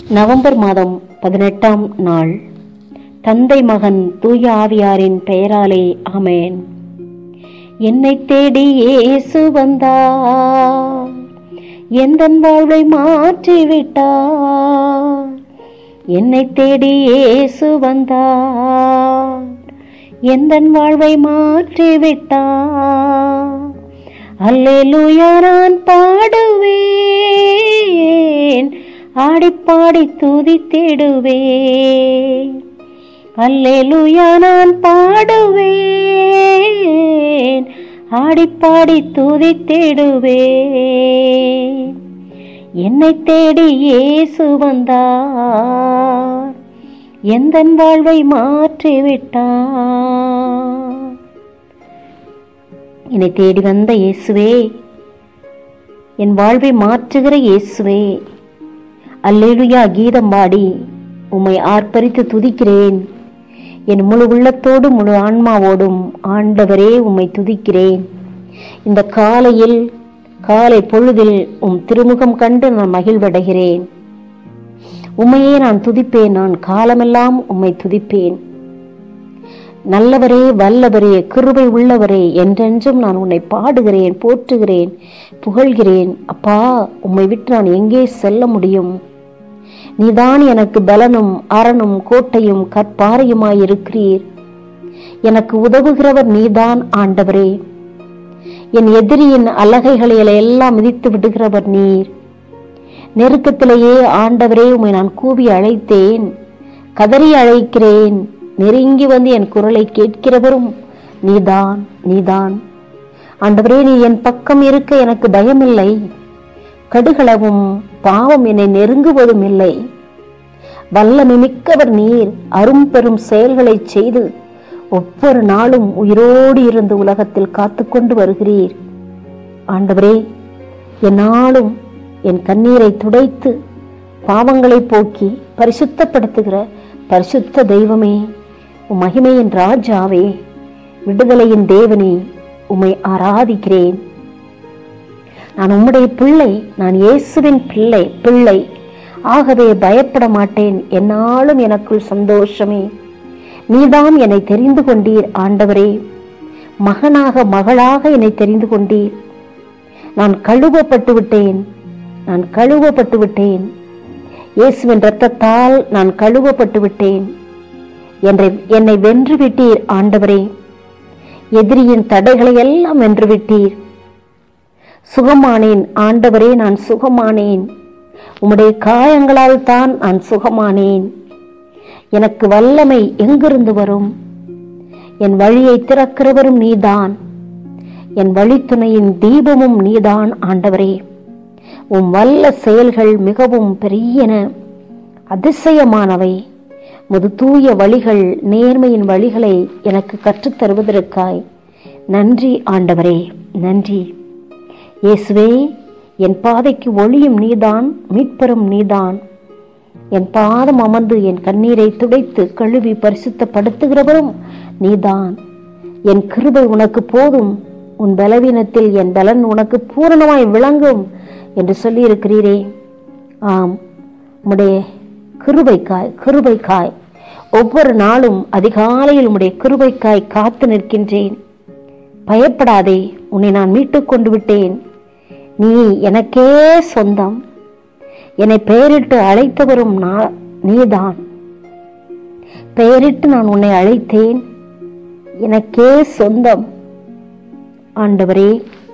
November மாதம் பதினெட்டாம் நாள் தந்தை மகன் தூய ஆவியாரின் பெயராலே ஆமென் என்னை தேடி இயேசு வந்தார் எந்தன் வாழ்வை மாற்றி விட்டார் என்னை தேடி இயேசு வந்தார் எந்தன் வாழ்வை மாற்றி விட்டார் அல்லேலூயா நான் பாடுவேன் ஆடிப்பாடி துதித்திடுவேன் அல்லேலூயா நான் பாடுவேன் ஆடிப்பாடி துதித்திடுவேன் என்னை தேடி இயேசு வந்தார் எந்தன் வாழ்வை மாற்றி விட்டார் என்னை தேடி வந்த இயேசுவே என் வாழ்வை மாற்றுகிற இயேசுவே அல்லேலுயா கீதம் பாடி உம்மை ஆர்ப்பரித்து துதிக்கிறேன் என் முழு உள்ளத்தோடு முழு ஆன்மாவோடும் ஆண்டவரே உம்மை துதிக்கிறேன் இந்த காலையில் காலை பொழுதில் உம் திருமுகம் கண்டு நான் மகிழ்வடைகிறேன் உம்மையே நான் துதிப்பேன் நான் காலமெல்லாம் உம்மை துதிப்பேன் நல்லவரே வல்லவரே கிருபை உள்ளவரே என்றென்றும் நான் உன்னை பாடுகிறேன் போற்றுகிறேன் புகழ்கிறேன் அப்பா உம்மை விட்டு நான் எங்கே செல்ல முடியும் நீதான் எனக்கு பலனும் அரணும் கோட்டையும் கற்பாறையுமாய் இருக்கிறீர் எனக்கு உதவுகிறவர் நீதான் ஆண்டவரே என் எதிரியின் அலகைகளை எல்லாம் மிதித்து விடுகிறவர் நீர் நெருக்கத்திலேயே ஆண்டவரே உம்மை நான் கூவி அழைத்தேன் கதறி அழைக்கிறேன் நெருங்கி வந்து என் குரலை கேட்கிறவரும் நீதான் நீதான் ஆண்டவரே நீ என் பக்கம் இருக்க எனக்கு பயமில்லை கடுகளவும் பாவம் என்னை நெருங்குவதும் இல்லை வல்லமை மிக்கவர் நீர் அரும்பெரும் செயல்களை செய்து ஒவ்வொரு நாளும் உயிரோடு இருந்து உலகத்தில் காத்து கொண்டு வருகிறீர் ஆண்டவரே என்னாலும் என் கண்ணீரை துடைத்து பாவங்களை போக்கி பரிசுத்தப்படுத்துகிற பரிசுத்த தெய்வமே உம் மகிமையின் ராஜாவே விடுதலையின் தேவனே உம்மை ஆராதிக்கிறேன் நான் உம்முடைய பிள்ளை நான் இயேசுவின் பிள்ளை பிள்ளை ஆகவே பயப்பட மாட்டேன் என்னாலும் எனக்குள் சந்தோஷமே நீதாம் என்னை தெரிந்து கொண்டீர் ஆண்டவரே மகனாக மகளாக என்னை தெரிந்து கொண்டீர் நான் கழுவப்பட்டு விட்டேன் நான் கழுவப்பட்டு விட்டேன் இயேசுவின் இரத்தத்தால் நான் கழுவப்பட்டு விட்டேன் என்னை என்னை வென்று விட்டீர் ஆண்டவரே எதிரியின் தடைகளை எல்லாம் வென்று விட்டீர் சுகமானேன் ஆண்டவரே நான் சுகமானேன் உம்முடைய காயங்களால் தான் நான் சுகமானேன் எனக்கு வல்லமை எங்கிருந்து வரும் என் வழியை திறக்கிறவரும் நீதான் என் வழித்துணையின் தீபமும் நீதான் ஆண்டவரே உம் வல்ல செயல்கள் மிகவும் பெரியன அதிசயமானவை முது தூய வழிகள் நேர்மையின் வழிகளை எனக்கு கற்றுத் தருவதற்காய் நன்றி ஆண்டவரே நன்றி இயேசுவே என் பாதைக்கு ஒளியும் நீதான் மீட்பெறும் நீதான் என் பாதம் அமர்ந்து என் கண்ணீரை துடைத்து கழுவி பரிசுத்தப்படுத்துகிறவரும் நீதான் என் கிருபை உனக்கு போதும் உன் பலவீனத்தில் என் பலன் உனக்கு பூரணமாய் விளங்கும் என்று சொல்லியிருக்கிறீரே ஆம் உம்முடைய கிருபைக்காய் கிருபைக்காய் ஒவ்வொரு நாளும் அதிகாலையில் உம்முடைய கிருபைக்காய் காத்து நிற்கின்றேன் பயப்படாதே உன்னை நான் மீட்டுக் கொண்டு விட்டேன் நீ எனக்கே சொந்தம் என்னை பெயரிட்டு அழைத்தவரும் நான் நீதான் பெயரிட்டு நான் உன்னை அழைத்தேன் எனக்கே சொந்தம் ஆண்டவரே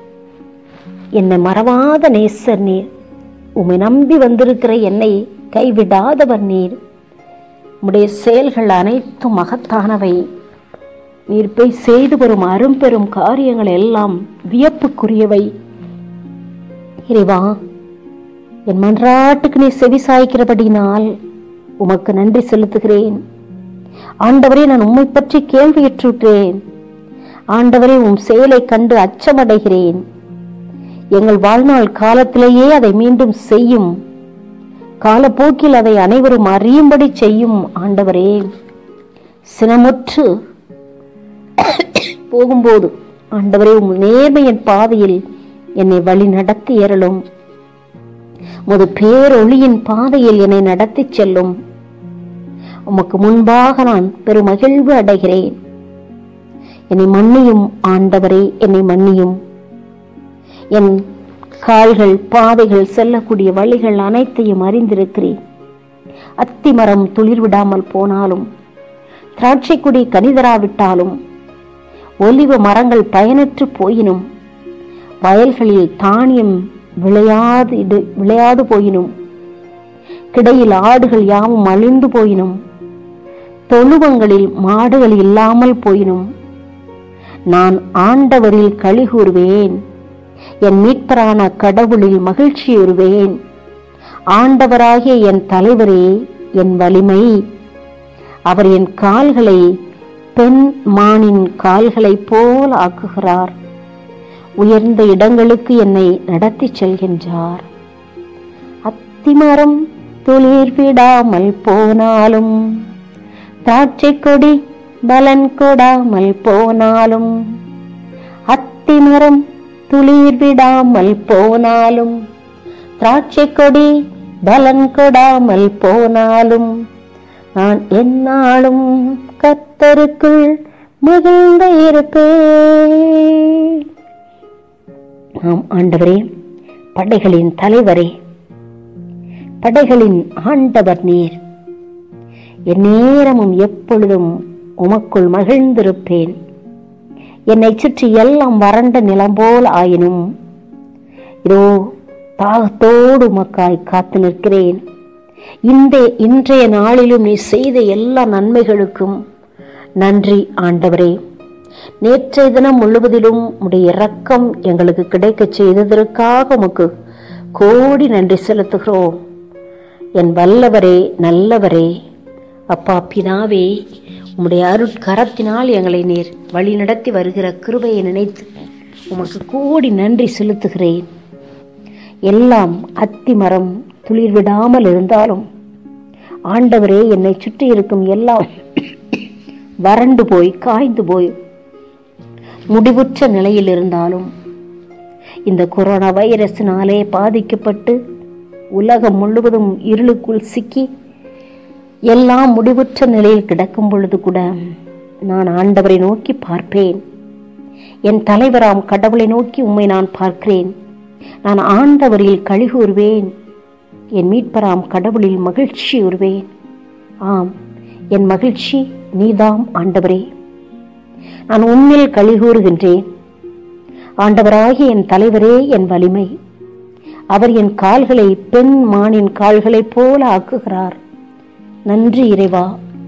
என்னை மறவாத நேசர் நீர் உம்மை நம்பி வந்திருக்கிற என்னை கைவிடாதவர் நீர் உம்முடைய செயல்கள் அனைத்தும் மகத்தானவை நீர் போய் செய்து வரும் அரும்பெரும் காரியங்கள் எல்லாம் வியப்புக்குரியவை இறைவா என் மன்றாட்டுக்கு நீ செவி சாய்க்கிறபடினால் உமக்கு நன்றி செலுத்துகிறேன் ஆண்டவரே நான் உம்மை பற்றி கேள்வியுற்றுற்றேன் ஆண்டவரே உம் செயலை கண்டு அச்சமடைகிறேன் எங்கள் வாழ்நாள் காலத்திலேயே அதை மீண்டும் செய்யும் காலப்போக்கில் அதை அனைவரும் அறியும்படி செய்யும் ஆண்டவரே சினமுற்று போகும்போது ஆண்டவரே உம் நேர்மையின் பாதையில் என்னை வழி நடத்தி ஏறலும் உமது பேரொளியின் பாதையில் என்னை நடத்திச் செல்லும் உமக்கு முன்பாக நான் பெருமகிழ்வு அடைகிறேன் என்னை மன்னியும் ஆண்டவரே என்னை மன்னியும் என் கால்கள் பாதைகள் செல்லக்கூடிய வழிகள் அனைத்தையும் அறிந்திருக்கிறேன் அத்திமரம் துளிர் விடாமல் போனாலும் திராட்சை கொடி கனிதராவிட்டாலும் ஒலிவ மரங்கள் பயனற்று போயினும் வயல்களில் தானியம் விளையாது இடு- விளையாது போயினும் கிடையில் ஆடுகள் யாவும் அழிந்து போயினும் தொழுவங்களில் மாடுகள் இல்லாமல் போயினும் நான் ஆண்டவரில் களி கூறுவேன் என் மீட்பரான கடவுளில் மகிழ்ச்சியுறுவேன் ஆண்டவராகிய என் தலைவரே என் வலிமை அவர் என் கால்களை பெண் மானின் கால்களைப் போல் ஆக்குகிறார் உயர்ந்த இடங்களுக்கு என்னை நடத்திச் செல்கின்றார் அத்திமரம் துளிர் விடாமல் போனாலும் திராட்சை கொடி பலன் கொடாமல் போனாலும் அத்திமரம் துளிர் விடாமல் போனாலும் திராட்சை கொடி பலன் கொடாமல் போனாலும் நான் எந்நாளும் கத்தருக்குள் மகிழ்ந்து இருப்பேன் ஆம் ஆண்டவரே படைகளின் தலைவரே படைகளின் ஆண்டவர் நீர் எந்நேரமும் எப்பொழுதும் உமக்குள் மகிழ்ந்திருப்பேன் என்னை சுற்றி எல்லாம் வறண்ட நிலம் போல் ஆயினும் இதோ தாகத்தோடு உமக்காய் காத்து நிற்கிறேன் இந்த இன்றைய நாளிலும் நீ செய்த எல்லா நன்மைகளுக்கும் நன்றி ஆண்டவரே நேற்றைய தினம் முழுவதிலும் உடைய இரக்கம் எங்களுக்கு கிடைக்கச் செய்ததற்காக உமக்கு கோடி நன்றி செலுத்துகிறோம் என் வல்லவரே நல்லவரே அப்பா பிதாவே உம்முடைய அருட்கரத்தினால் எங்களை நீர் வழி நடத்தி வருகிற கிருபையை நினைத்து உமக்கு கோடி நன்றி செலுத்துகிறேன் எல்லாம் அத்தி மரம் துளிர் விடாமல் இருந்தாலும் ஆண்டவரே என்னை சுற்றி இருக்கும் எல்லாம் வறண்டு போய் காய்ந்து போய் முடிவுற்ற நிலையில் இருந்தாலும் இந்த கொரோனா வைரஸினாலே பாதிக்கப்பட்டு உலகம் முழுவதும் இருளுக்குள் சிக்கி எல்லாம் முடிவுற்ற நிலையில் கிடக்கும் பொழுது கூட நான் ஆண்டவரை நோக்கி பார்ப்பேன் என் தலைவராம் கடவுளை நோக்கி உம்மை நான் பார்க்கிறேன் நான் ஆண்டவரில் கழிகூறுவேன் என் மீட்பராம் கடவுளில் மகிழ்ச்சி உறுவேன் ஆம் என் மகிழ்ச்சி நீதாம் ஆண்டவரே நான் உண்மையில் கழிகூறுகின்றேன் ஆண்டவராகிய என் தலைவரே என் வலிமை அவர் என் கால்களை பெண் மானின் கால்களைப் போல ஆக்குகிறார் நன்றி இறைவா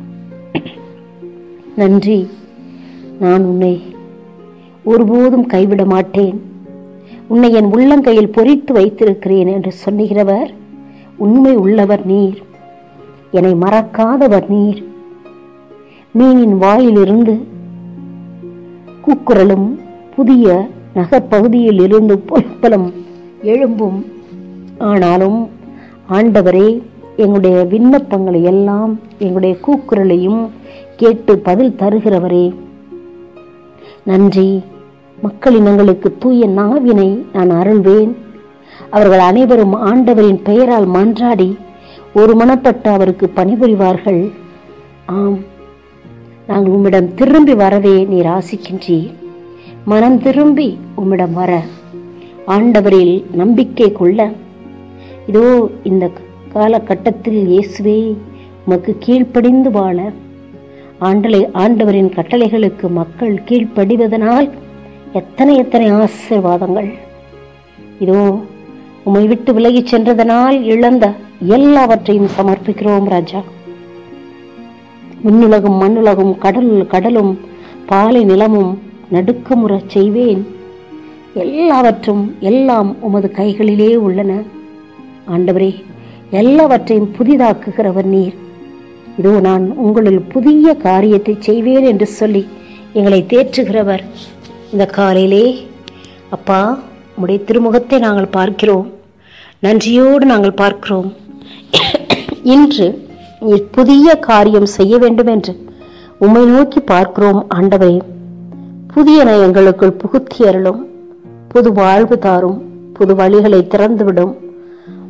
நன்றி நான் உன்னை ஒருபோதும் கைவிட மாட்டேன் உன்னை என் உள்ளங்கையில் பொறித்து வைத்திருக்கிறேன் என்று சொல்லுகிறவர் உண்மை உள்ளவர் நீர் என்னை மறக்காதவர் நீர் மீனின் வாயிலிருந்து கூக்குரலும் புதிய நகர்ப்பகுதியில் இருந்து பொற்பலம் எழும்பும் ஆனாலும் ஆண்டவரே எங்களுடைய விண்ணப்பங்களை எல்லாம் எங்களுடைய கூக்குரலையும் கேட்டு பதில் தருகிறவரே நன்றி மக்களினங்களுக்கு தூய நாவினை நான் அருள்வேன் அவர்கள் அனைவரும் ஆண்டவரின் பெயரால் மன்றாடி ஒரு மனப்பட்டு அவருக்கு பணிபுரிவார்கள் ஆம் நாங்கள் உம்மிடம் திரும்பி வரவே நீர் ஆசிக்கின்றீர் மனம் திரும்பி உம்மிடம் வர ஆண்டவரில் நம்பிக்கை கொள்ள இதோ இந்த காலகட்டத்தில் இயேசுவே உமக்கு கீழ்ப்படிந்து வாழ ஆண்டலை ஆண்டவரின் கட்டளைகளுக்கு மக்கள் கீழ்ப்படிவதனால் எத்தனை எத்தனை ஆசீர்வாதங்கள் இதோ உம்மை விட்டு விலகிச் சென்றதனால் இழந்த எல்லாவற்றையும் சமர்ப்பிக்கிறோம் ராஜா விண்ணுலகும் மண்ணுலகும் கடல் கடலும் பாலை நிலமும் நடுக்கமுறச் செய்வேன் எல்லாவற்றும் எல்லாம் உமது கைகளிலே உள்ளன ஆண்டவரே எல்லாவற்றையும் புதிதாக்குகிறவர் நீர் இதோ நான் உங்களில் புதிய காரியத்தை செய்வேன் என்று சொல்லி எங்களை தேற்றுகிறவர் இந்த காலையிலே அப்பா உம்முடைய திருமுகத்தை நாங்கள் பார்க்கிறோம் நன்றியோடு நாங்கள் பார்க்கிறோம் இன்று நீர் புதிய காரியம் செய்ய வேண்டும் என்று உம்மை நோக்கி பார்க்கிறோம் ஆண்டவரே புதியன எங்களுக்குள் புகுத்தி அருளும் புது வாழ்வு தாரும் புது வழிகளை திறந்துவிடும்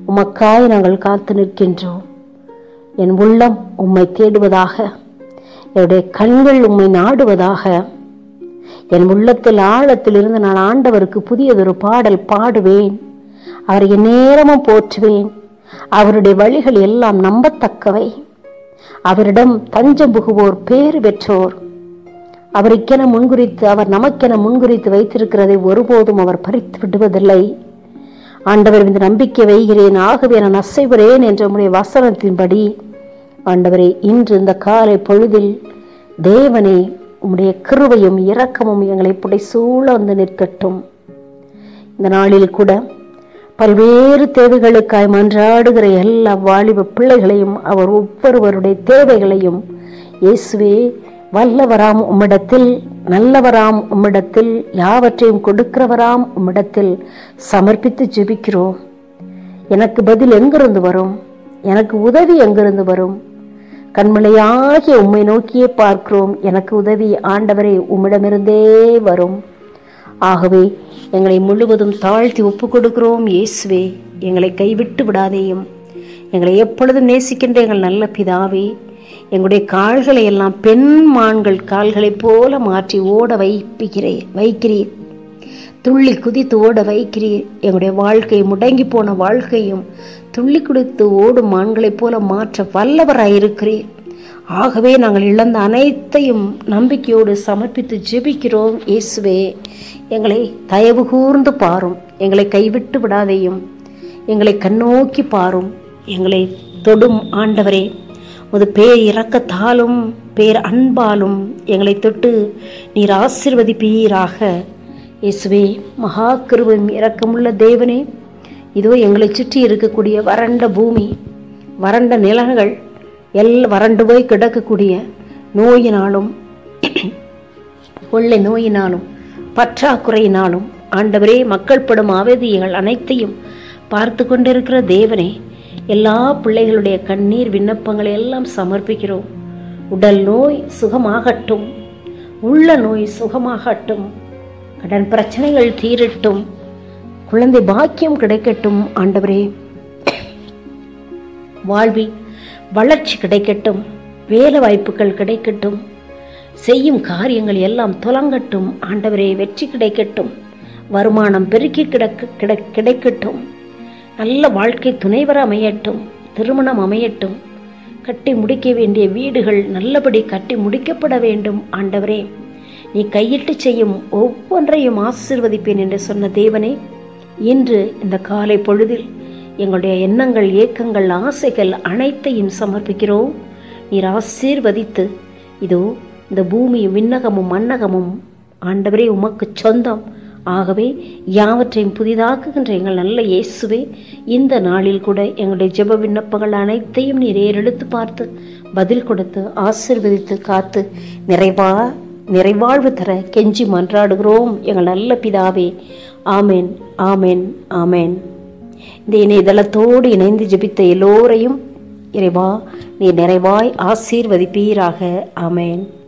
உமக்காய் நாங்கள் காத்து நிற்கின்றோம் என் உள்ளம் உம்மை தேடுவதாக என்னுடைய கண்கள் உம்மை நாடுவதாக என் உள்ளத்தில் ஆழத்திலிருந்து நான் ஆண்டவருக்கு புதியதொரு பாடல் பாடுவேன் அவரை நேரமும் போற்றுவேன் அவருடைய வழிகள் எல்லாம் நம்பத்தக்கவை அவரிடம் தஞ்சம் புகுவோர் பேறு பெற்றோர் அவருக்கென முன்குறித்து அவர் நமக்கென முன்குறித்து வைத்திருக்கிறதை ஒருபோதும் அவர் பறித்து விடுவதில்லை ஆண்டவர் இந்த நம்பிக்கை வைகிறேன் ஆகவே நான் அசைவுறேன் என்ற உடைய வசனத்தின்படி ஆண்டவரே இன்று இந்த காலை பொழுதில் தேவனே உம்முடைய கிருவையும் இரக்கமும் எங்களை புடை சூழ வந்து நிற்கட்டும் இந்த நாளில் கூட பல்வேறு தேவைகளுக்காய் மன்றாடுகிற எல்லா வாலிப பிள்ளைகளையும் அவர் ஒவ்வொருவருடைய தேவைகளையும் இயேசுவே வல்லவராம் உம்மிடத்தில் நல்லவராம் உம்மிடத்தில் யாவற்றையும் கொடுக்கிறவராம் உம்மிடத்தில் சமர்ப்பித்து ஜெபிக்கிறோம் எனக்கு பதில் எங்கிருந்து வரும் எனக்கு உதவி எங்கிருந்து வரும் கண்மலையாகிய உம்மை நோக்கியே பார்க்கிறோம் எனக்கு உதவி ஆண்டவரே உம்மிடமிருந்தே வரும் ஆகவே எங்களை முழுவதும் தாழ்த்தி ஒப்பு கொடுக்கிறோம் இயேசுவே எங்களை கைவிட்டு விடாதேயும் எங்களை எப்பொழுதும் நேசிக்கின்ற எங்கள் நல்ல பிதாவே எங்களுடைய கால்களை எல்லாம் பெண் மான்கள் கால்களைப் போல மாற்றி ஓட வைப்பிக்கிறேன் வைக்கிறீர் துள்ளி குதித்து ஓட வைக்கிறீர் எங்களுடைய வாழ்க்கை முடங்கி போன வாழ்க்கையும் துள்ளி குடித்து ஓடும் மான்களைப் போல மாற்ற வல்லவராயிருக்கிறீர் ஆகவே நாங்கள் இழந்த அனைத்தையும் நம்பிக்கையோடு சமர்ப்பித்து ஜெபிக்கிறோம் இயேசுவே எங்களை தயவு கூர்ந்து பாரும் எங்களை கைவிட்டு விடாதையும் எங்களை கண்ணோக்கி பாரும் எங்களை தொடும் ஆண்டவரே உமது பேர் இரக்கத்தாலும் பேர் அன்பாலும் எங்களை தொட்டு நீர் ஆசிர்வதிப்பீராக இயேசுவே மகா கிருபையும் இரக்கமுள்ள தேவனே இதோ எங்களை சுற்றி இருக்கக்கூடிய வறண்ட பூமி வறண்ட நிலங்கள் எல்லாம் வறண்டு போய் கிடக்கக்கூடிய நோயினாலும் கொள்ளை நோயினாலும் பற்றாக்குறையினாலும் ஆண்டவரே மக்கள் படும் அவதிகள் அனைத்தையும் பார்த்து கொண்டிருக்கிற தேவனே எல்லா பிள்ளைகளுடைய கண்ணீர் விண்ணப்பங்களை எல்லாம் சமர்ப்பிக்கிறோம் உடல் நோய் சுகமாகட்டும் உள்ள நோய் சுகமாகட்டும் கடன் பிரச்சனைகள் தீரட்டும் குழந்தை பாக்கியம் கிடைக்கட்டும் ஆண்டவரே வாழ்வில் வளர்ச்சி கிடைக்கட்டும் வேலை வாய்ப்புகள் கிடைக்கட்டும் செய்யும் காரியங்கள் எல்லாம் துலங்கட்டும் ஆண்டவரே வெற்றி கிடைக்கட்டும் வருமானம் பெருக்கி கிடக்க கிட கிடைக்கட்டும் நல்ல வாழ்க்கை துணைவர் அமையட்டும் திருமணம் அமையட்டும் கட்டி முடிக்க வேண்டிய வீடுகள் நல்லபடி கட்டி முடிக்கப்பட வேண்டும் ஆண்டவரே நீ கையிட்டு செய்யும் ஒவ்வொன்றையும் ஆசிர்வதிப்பேன் என்று சொன்ன தேவனே இன்று இந்த காலை பொழுதில் எங்களுடைய எண்ணங்கள் ஏக்கங்கள் ஆசைகள் அனைத்தையும் சமர்ப்பிக்கிறோம் நீர் ஆசீர்வதித்து இதோ இந்த பூமியும் விண்ணகமும் மண்ணகமும் ஆண்டவரே உமக்கு சொந்தம் ஆகவே யாவற்றையும் புதிதாக்குகின்ற எங்கள் நல்ல இயேசுவே இந்த நாளில் கூட எங்களுடைய ஜெப விண்ணப்பங்கள் அனைத்தையும் நீர் ஏறெடுத்து பார்த்து பதில் கொடுத்து ஆசிர்வதித்து காத்து நிறைவா நிறைவாழ்வு தர கெஞ்சி மன்றாடுகிறோம் எங்கள் நல்ல பிதாவே ஆமேன் ஆமேன் ஆமேன் இந்த இணையதளத்தோடு இணைந்து ஜெபித்த எல்லோரையும் இறைவா நீ நிறைவாய் ஆசீர்வதிப்பீராக ஆமேன்